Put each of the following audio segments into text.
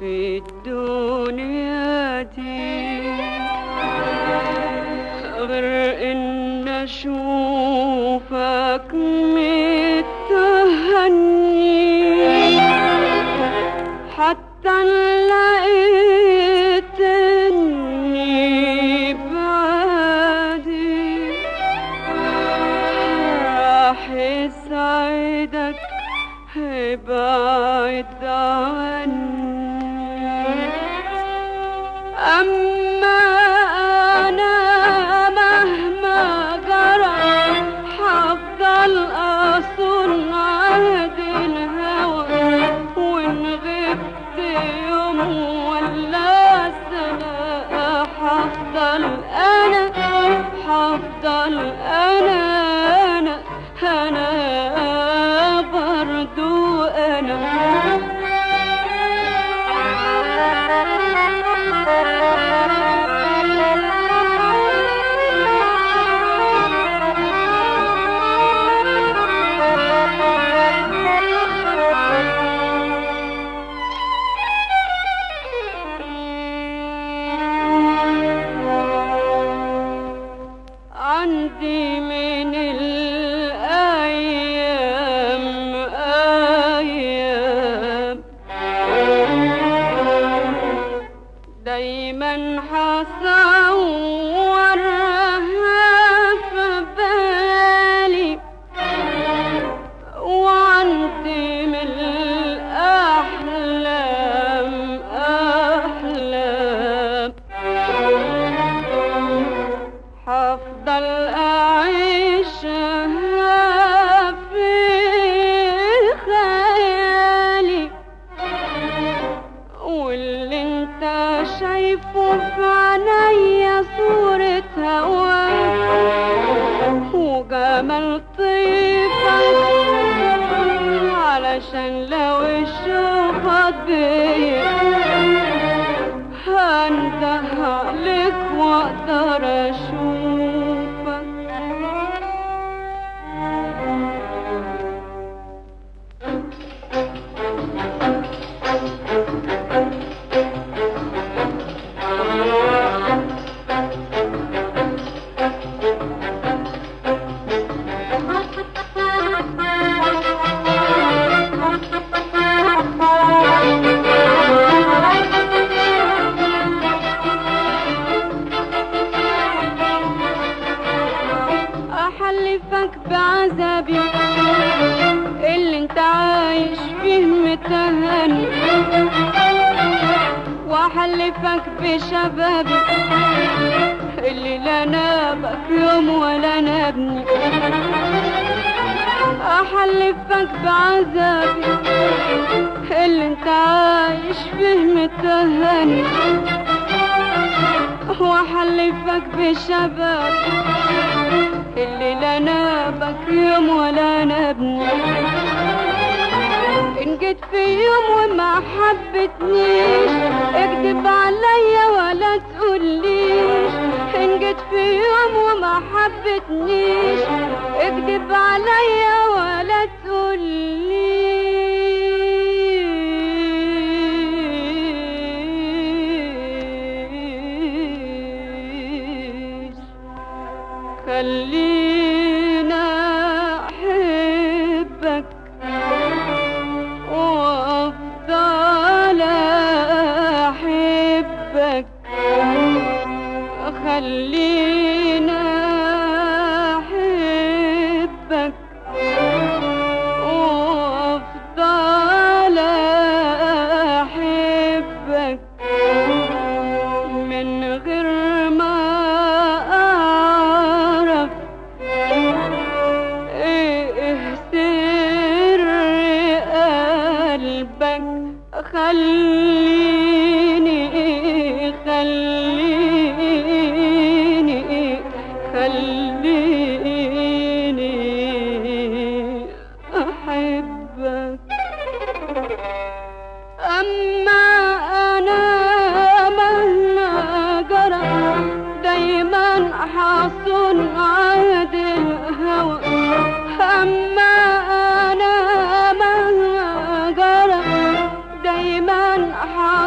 في الدنيا دي غير ان اشوفك متهني حتى لقيت اني بعدي راح يسعدك ابعد عني أما أنا مهما جرى حفضل أصون عهد الهوى وإن غبت يوم ولا سنة حفضل أنا حفضل أنا أنا أنا برضو عندي من الأيام أيام دايما حصورها في بالي وعندي من الأحلام أحلام حفضل أعيشها في خيالي واللي انت شايفه في عينيا صورة هواك وجمال طيبك علشان لو الشوفك بيا هنده عليك واقدر اشوفك احلفك بعذابي اللي انت عايش فيه متهني واحلفك بشبابي اللي لا نابك يوم ولا نابني احلفك بعذابي اللي انت عايش فيه متهني واحلفك بشباب اللي لا نابك يوم ولا نابني ان جيت في يوم وما حبتنيش اكدب عليا ولا تقوليش ان جيت في يوم وما حبتنيش اكدب عليا ولا تقوليش خلينا احبك وافضل احبك خلينا احبك وافضل احبك من غير ما اعرف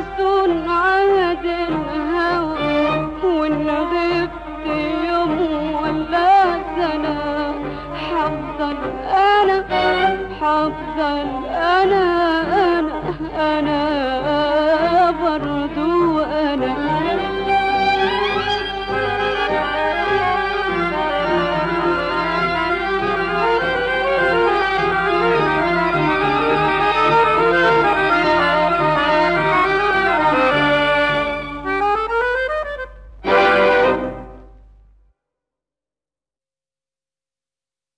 أصون عهد الهوى وإن غبت يوم ولا سنة حفضل أنا حفضل أنا أنا أنا